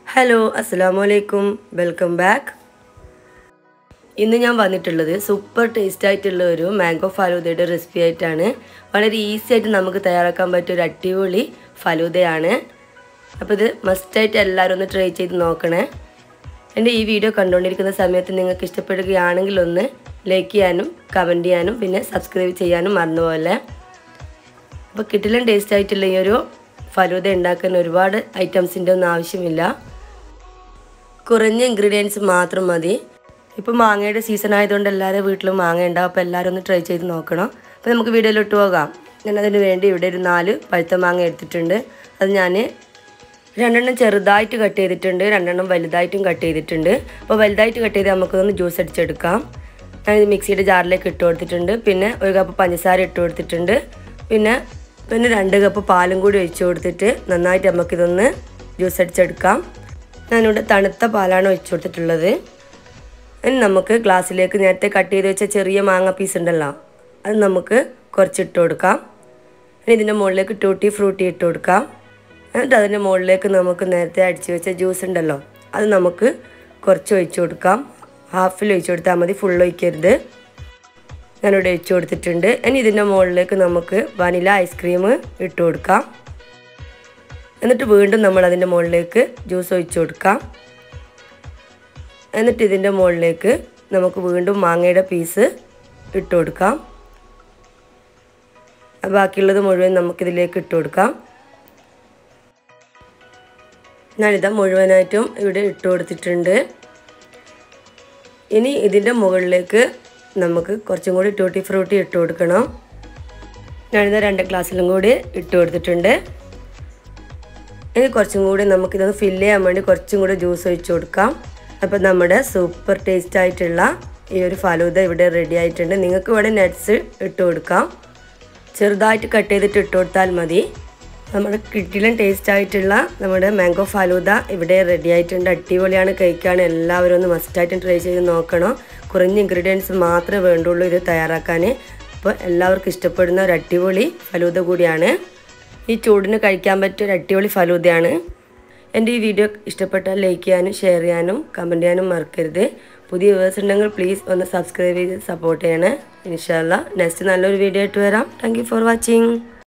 hello അസ്സാമു അലൈക്കും welcome back ഇന്ന് ഞാൻ വന്നിട്ടുള്ളത് സൂപ്പർ ടേസ്റ്റ് ആയിട്ടുള്ള ഒരു മാംഗോ ഫലൂദയുടെ റെസിപ്പി ആയിട്ടാണ് വളരെ ഈസി ആയിട്ട് നമുക്ക് തയ്യാറാക്കാൻ പറ്റിയ ഒരു അടിപൊളി ഫലൂദയാണ് അപ്പോൾ ഇത് മസ്റ്റായിട്ട് എല്ലാവരും ഒന്ന് ട്രൈ ചെയ്ത് നോക്കണേ എൻ്റെ ഈ വീഡിയോ കണ്ടുകൊണ്ടിരിക്കുന്ന സമയത്ത് നിങ്ങൾക്ക് ഇഷ്ടപ്പെടുകയാണെങ്കിൽ ഒന്ന് ലൈക്ക് ചെയ്യാനും കമൻറ്റ് ചെയ്യാനും പിന്നെ സബ്സ്ക്രൈബ് ചെയ്യാനും മറന്നുപോലെ അപ്പോൾ കിട്ടിലും ടേസ്റ്റ് ആയിട്ടുള്ള ഈ ഒരു ഫലൂദ ഉണ്ടാക്കാൻ ഒരുപാട് ഐറ്റംസിൻ്റെ ഒന്നും ആവശ്യമില്ല കുറഞ്ഞ ഇൻഗ്രീഡിയൻസ് മാത്രം മതി ഇപ്പോൾ മാങ്ങയുടെ സീസൺ ആയതുകൊണ്ട് എല്ലാവരും വീട്ടിലും മാങ്ങ ഉണ്ടാവും അപ്പോൾ എല്ലാവരും ഒന്ന് ട്രൈ ചെയ്ത് നോക്കണം അപ്പോൾ നമുക്ക് വീഡിയോയിലോട്ട് പോകാം ഞാൻ അതിന് വേണ്ടി ഇവിടെ ഒരു നാല് പഴുത്ത മാങ്ങ എടുത്തിട്ടുണ്ട് അത് ഞാൻ രണ്ടെണ്ണം ചെറുതായിട്ട് കട്ട് ചെയ്തിട്ടുണ്ട് രണ്ടെണ്ണം വലുതായിട്ടും കട്ട് ചെയ്തിട്ടുണ്ട് അപ്പോൾ വലുതായിട്ട് കട്ട് ചെയ്ത് നമുക്കൊന്ന് ജ്യൂസ് അടിച്ചെടുക്കാം ഞാനിത് മിക്സിയുടെ ജാറിലേക്ക് ഇട്ട് കൊടുത്തിട്ടുണ്ട് പിന്നെ ഒരു കപ്പ് പഞ്ചസാര ഇട്ട് കൊടുത്തിട്ടുണ്ട് പിന്നെ പിന്നെ രണ്ട് കപ്പ് പാലും കൂടി ഒഴിച്ച് കൊടുത്തിട്ട് നന്നായിട്ട് നമുക്കിതൊന്ന് ജ്യൂസ് അടിച്ചെടുക്കാം ഞാനിവിടെ തണുത്ത പാലാണ് ഒഴിച്ചു കൊടുത്തിട്ടുള്ളത് ഇനി നമുക്ക് ഗ്ലാസ്സിലേക്ക് നേരത്തെ കട്ട് ചെയ്ത് വെച്ച ചെറിയ മാങ്ങ പീസ് ഉണ്ടല്ലോ അത് നമുക്ക് കുറച്ചിട്ട് കൊടുക്കാം ഇനി ഇതിൻ്റെ മുകളിലേക്ക് ടൂട്ടി ഫ്രൂട്ടി ഇട്ട് കൊടുക്കാം എന്നിട്ട് അതിൻ്റെ മുകളിലേക്ക് നമുക്ക് നേരത്തെ അടിച്ച് വെച്ച ജ്യൂസ് ഉണ്ടല്ലോ അത് നമുക്ക് കുറച്ച് ഒഴിച്ചു കൊടുക്കാം ഹാഫിൽ ഒഴിച്ചു കൊടുത്താൽ മതി ഫുൾ ഒഴിക്കരുത് ഞാനിവിടെ ഒഴിച്ചു കൊടുത്തിട്ടുണ്ട് ഇനി ഇതിൻ്റെ മുകളിലേക്ക് നമുക്ക് വനില ഐസ്ക്രീം ഇട്ട് കൊടുക്കാം എന്നിട്ട് വീണ്ടും നമ്മൾ അതിൻ്റെ മുകളിലേക്ക് ജ്യൂസ് ഒഴിച്ചു കൊടുക്കാം എന്നിട്ട് ഇതിൻ്റെ മുകളിലേക്ക് നമുക്ക് വീണ്ടും മാങ്ങയുടെ പീസ് ഇട്ട് കൊടുക്കാം ബാക്കിയുള്ളത് മുഴുവൻ നമുക്കിതിലേക്ക് ഇട്ട് കൊടുക്കാം ഞാനിതാ മുഴുവനായിട്ടും ഇവിടെ ഇട്ട് കൊടുത്തിട്ടുണ്ട് ഇനി ഇതിൻ്റെ മുകളിലേക്ക് നമുക്ക് കുറച്ചും കൂടി ടൂട്ടി ഫ്രൂട്ടി ഇട്ട് കൊടുക്കണം ഞാനിത് രണ്ട് ഗ്ലാസ്സിലും കൂടി ഇട്ട് കൊടുത്തിട്ടുണ്ട് ഇനി കുറച്ചും കൂടി നമുക്കിതൊന്ന് ഫില്ല് ചെയ്യാൻ വേണ്ടി കുറച്ചും കൂടി ജ്യൂസ് ഒഴിച്ച് കൊടുക്കാം അപ്പോൾ നമ്മുടെ സൂപ്പർ ടേസ്റ്റ് ആയിട്ടുള്ള ഈ ഒരു ഫലൂദ ഇവിടെ റെഡി ആയിട്ടുണ്ട് നിങ്ങൾക്ക് ഇവിടെ നട്ട്സ് ഇട്ട് കൊടുക്കാം ചെറുതായിട്ട് കട്ട് ചെയ്തിട്ട് ഇട്ട് കൊടുത്താൽ മതി നമ്മുടെ കിട്ടിലും ടേസ്റ്റ് ആയിട്ടുള്ള നമ്മുടെ മാംഗോ ഫലൂദ ഇവിടെ റെഡി ആയിട്ടുണ്ട് അടിപൊളിയാണ് കഴിക്കാൻ എല്ലാവരും ഒന്ന് മസ്റ്റായിട്ടും ട്രൈ ചെയ്ത് നോക്കണം കുറഞ്ഞ ഇൻഗ്രീഡിയൻസ് മാത്രമേ വേണ്ടുള്ളൂ ഇത് തയ്യാറാക്കാൻ അപ്പോൾ എല്ലാവർക്കും ഇഷ്ടപ്പെടുന്ന ഒരു അടിപൊളി ഫലൂദ കൂടിയാണ് ഈ ചൂടിന് കഴിക്കാൻ പറ്റിയ ഒരു അടിപൊളി ഫലൂദയാണ് എൻ്റെ ഈ വീഡിയോ ഇഷ്ടപ്പെട്ടാൽ ലൈക്ക് ചെയ്യാനും ഷെയർ ചെയ്യാനും കമൻറ്റ് ചെയ്യാനും മറക്കരുത് പുതിയ വ്യൂവേഴ്സ് ഉണ്ടെങ്കിൽ പ്ലീസ് ഒന്ന് സബ്സ്ക്രൈബ് ചെയ്ത് സപ്പോർട്ട് ചെയ്യണേ ഇൻഷാല്ല നെക്സ്റ്റ് നല്ലൊരു വീഡിയോ ആയിട്ട് വരാം താങ്ക് ഫോർ വാച്ചിങ്